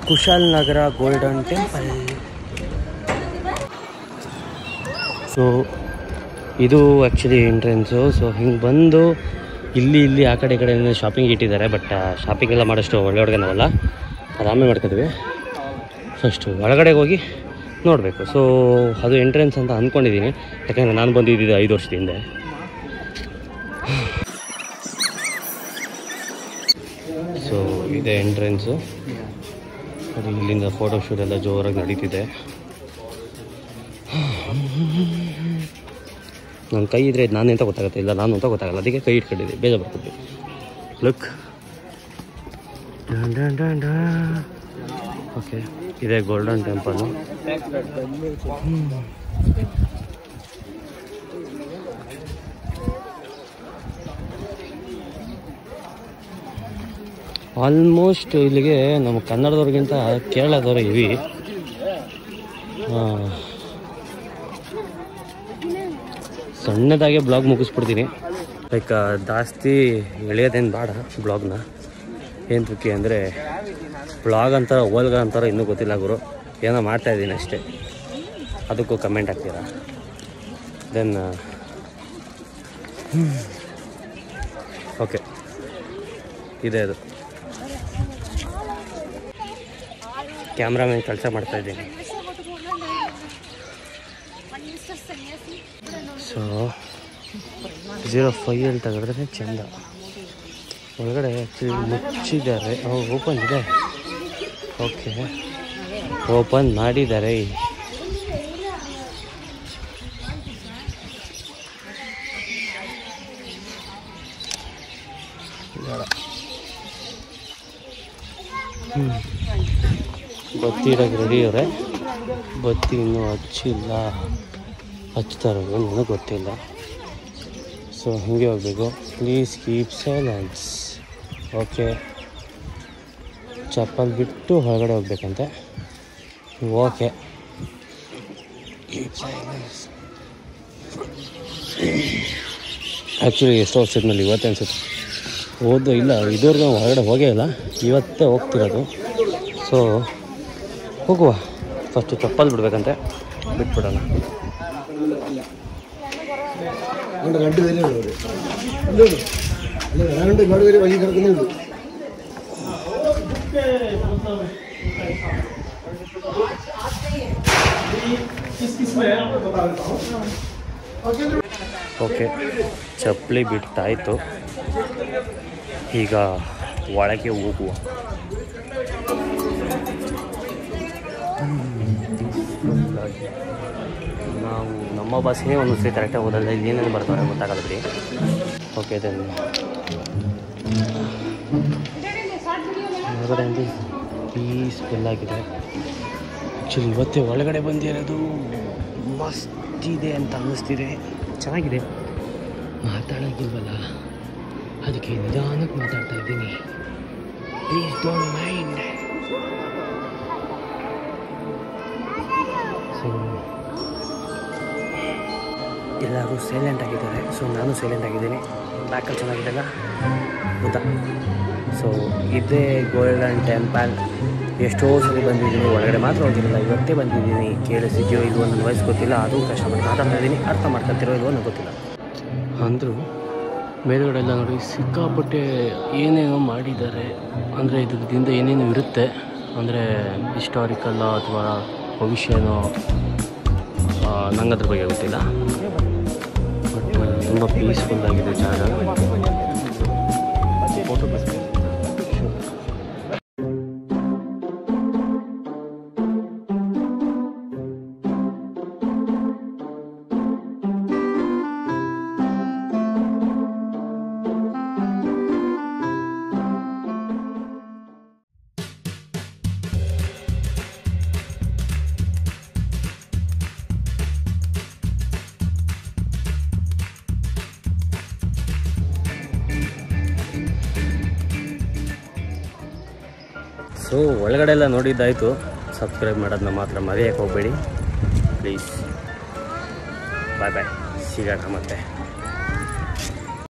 Kushal Kushalnagar golden temple so ಇದು actually entrance so ಹಿಂಗೆ ಬಂದು ಇಲ್ಲಿ ಇಲ್ಲಿ ಆ ಕಡೆ ಈ ಕಡೆ ಶಾಪಿಂಗ್ ಇಟ್ಟಿದ್ದಾರೆ ಬಟ್ ಶಾಪಿಂಗ್ ಎಲ್ಲ ಮಾಡೋಷ್ಟು ಒಳ್ಳೆ ಒಳಗೆ ನಾವಲ್ಲ ಆರಾಮೇ ಮಾಡ್ಕೊತೀವಿ ಫಸ್ಟು ಒಳಗಡೆ ಹೋಗಿ ನೋಡಬೇಕು ಸೊ ಅದು ಎಂಟ್ರೆನ್ಸ್ ಅಂತ ಅಂದ್ಕೊಂಡಿದ್ದೀನಿ ಯಾಕಂದರೆ ನಾನು ಬಂದಿದ್ದು ಐದು ವರ್ಷದ ಹಿಂದೆ ಸೊ ಇದೆ ಎಂಟ್ರೆನ್ಸು ಅದು ಇಲ್ಲಿಂದ ಫೋಟೋಶೂಟ್ ಎಲ್ಲ ಜೋರಾಗಿ ನಡೀತಿದೆ ನನ್ನ ಕೈ ಇದ್ರೆ ನಾನು ಎಂತ ಗೊತ್ತಾಗುತ್ತೆ ಇಲ್ಲ ನಾನು ಅಂತ ಗೊತ್ತಾಗಲ್ಲ ಅದಕ್ಕೆ ಕೈ ಇಟ್ಕೊಂಡಿದ್ದೆ ಬೇಗ ಬರ್ತಿದ್ದೆ ಲುಕ್ ಓಕೆ ಇದೆ ಗೋಲ್ಡನ್ ಟೆಂಪಲು ಆಲ್ಮೋಸ್ಟ್ ಇಲ್ಲಿಗೆ ನಮ್ಮ ಕನ್ನಡದವ್ರಿಗಿಂತ ಕೇರಳದವರು ಇವಿ ಸಣ್ಣದಾಗೆ ಬ್ಲಾಗ್ ಮುಗಿಸ್ಬಿಡ್ತೀನಿ ಲೈಕ್ ಜಾಸ್ತಿ ಎಳೆಯೋದೇನು ಬೇಡ ಬ್ಲಾಗ್ನ ಏನು ತುಕ್ಕಿ ಅಂದರೆ ಬ್ಲಾಗ್ ಅಂತಾರ ಓಲ್ಗ ಅಂತಾರ ಇನ್ನೂ ಗೊತ್ತಿಲ್ಲ ಗುರು ಏನೋ ಮಾಡ್ತಾ ಇದ್ದೀನಿ ಅಷ್ಟೇ ಅದಕ್ಕೂ ಕಮೆಂಟ್ ಹಾಕ್ತೀರಾ ದೆನ್ ಓಕೆ ಇದೆ ಅದು ಕ್ಯಾಮ್ರಾಮನ್ ಕೆಲಸ ಮಾಡ್ತಾ ಇದ್ದೀನಿ ಸೊ ಜೀರೋ ಫೈವ್ ಅಲ್ಲಿ ತೆಗೆದ್ರೆ ಚೆಂದ ಒಳಗಡೆ ಆ್ಯಕ್ಚುಲಿ ಮುಚ್ಚಿದ್ದಾರೆ ಓಪನ್ ಇದೆ ಓಕೆ ಓಪನ್ ಮಾಡಿದ್ದಾರೆ ಬೇಡ. ಹ್ಮ್. ಬತ್ತಿ ಇಡೋಕೆ ರೆಡಿ ಅವರೆ ಬತ್ತಿ ಇನ್ನೂ ಹಚ್ಚಿಲ್ಲ ಹಚ್ತಾ ಇರೋದು ನನಗೆ ಗೊತ್ತಿಲ್ಲ ಸೊ ಹಿಂಗೆ ಹೋಗ್ಬೇಕು ಪ್ಲೀಸ್ ಕೀಪ್ ಸೈಲೆನ್ಸ್ ಓಕೆ ಚಪ್ಪಲ್ ಬಿಟ್ಟು ಹೊರಗಡೆ ಹೋಗ್ಬೇಕಂತೆ ಓಕೆ ಕೀಪ್ ಸೈಲೆನ್ಸ್ ಆ್ಯಕ್ಚುಲಿ ಎಷ್ಟೋ ವರ್ಷದ ಇವತ್ತೇ ಅನ್ಸುತ್ತೆ ಓದು ಇಲ್ಲ ಇದುವರೆಗೂ ನಾವು ಹೊರಗಡೆ ಹೋಗೇ ಇಲ್ಲ ಇವತ್ತೇ ಹೋಗ್ತಿರೋದು ಸೊ ಹೋಗುವ ಫಸ್ಟು ಚಪ್ಪಲ್ ಬಿಡ್ಬೇಕಂತೆ ಬಿಟ್ಬಿಡೋಣ രണ്ട് രണ്ട് പേരേ ഉള്ളൂ ഇവിടെ. ഇല്ലേ ഉള്ളൂ? അല്ല രണ്ട് ഒരുപാട് പേര് വഴി കിടക്കുന്നുണ്ട് ಓಕೆ ಚಪ್ಪಲಿ ಬಿಟ್ಟಾಯಿತು ಈಗ ಒಳಗೆ ಹೋಗುವ ನಾವು ನಮ್ಮ ಬಸ್ಸೇ ಒಂದು ಸರಿ ಕರೆಕ್ಟಾಗಿ ಓದಲ್ಲ ಇಲ್ಲಿ ಏನೇನು ಬರ್ತಾರೆ ಗೊತ್ತಾಗಲ್ಲ ಬಿಡಿ ಓಕೆ ದೆನ್ ಹೊರಗಡೆ ಅಂದರೆ ಪೀಸ್ಫುಲ್ ಆಗಿದೆ ಆ್ಯಕ್ಚುಲಿ ಇವತ್ತೇ ಒಳಗಡೆ ಬಂದಿರೋದು ಮಸ್ತ್ ಇದೆ ಅಂತ ಅನ್ನಿಸ್ತಿದೆ ಚೆನ್ನಾಗಿದೆ ಮಾತಾಡೋಕ್ಕಿಲ್ವಲ್ಲ ಅದಕ್ಕೆ ನಿಧಾನಕ್ಕೆ ಮಾತಾಡ್ತಾ ಇದ್ದೀನಿ ಪ್ಲೀಸ್ ಡೋಂಟ್ ಮೈಂಡ್ ಸೊ ಎಲ್ಲರೂ ಸೈಲೆಂಟ್ ಆಗಿದ್ದಾರೆ ಸೊ ನಾನು ಸೈಲೆಂಟ್ ಆಗಿದ್ದೀನಿ ಬ್ಯಾಕಲ್ಲಿ ಚೆನ್ನಾಗಿದೆಲ್ಲ ಗೊತ್ತಾ ಸೊ ಇದೇ ಗೋಲ್ಡನ್ ಟೆಂಪಲ್ ಎಷ್ಟೋ ಸಲ ಬಂದಿದ್ದೀನಿ ಒಳಗಡೆ ಮಾತ್ರ ಹೋಗಿರಲಿಲ್ಲ ಇವತ್ತೇ ಬಂದಿದ್ದೀನಿ ಕೇಳಿಸಿದ್ಯೋ ಇಲ್ವೋ ನನ್ನ ವಯಸ್ಸು ಗೊತ್ತಿಲ್ಲ ಅದು ಕಷ್ಟಪಟ್ಟು ಮಾತಾಡ್ತಾ ಇದ್ದೀನಿ ಅರ್ಥ ಮಾಡ್ಕೊತಿರೋ ಇಲ್ವೋ ನನಗೆ ಗೊತ್ತಿಲ್ಲ ಅಂದರು ಮೇಲ್ಗಡೆ ಎಲ್ಲ ನೋಡಿ ಸಿಕ್ಕಾಪಟ್ಟೆ ಏನೇನೋ ಮಾಡಿದ್ದಾರೆ ಅಂದರೆ ಇದರಿಂದ ಏನೇನು ಇರುತ್ತೆ ಅಂದರೆ ಹಿಸ್ಟಾರಿಕಲ್ಲ ಅಥವಾ ಭವಿಷ್ಯನೋ ನಂಗೆ ಅದ್ರ ಬಗ್ಗೆ ಗೊತ್ತಿಲ್ಲ ಬಟ್ ತುಂಬ ಪೀಸ್ಫುಲ್ ಆಗಿದೆ ಜಾಗ ಫೋಟೋ ಸೊ ಒಳಗಡೆ ಎಲ್ಲ ನೋಡಿದ್ದಾಯಿತು ಸಬ್ಸ್ಕ್ರೈಬ್ ಮಾಡೋದನ್ನ ಮಾತ್ರ ಮರೆಯೋಕ್ಕೆ ಹೋಗಬೇಡಿ ಪ್ಲೀಸ್ ಬಾಯ್ ಬಾಯ್ ಸಿಗೋಣ ಮತ್ತೆ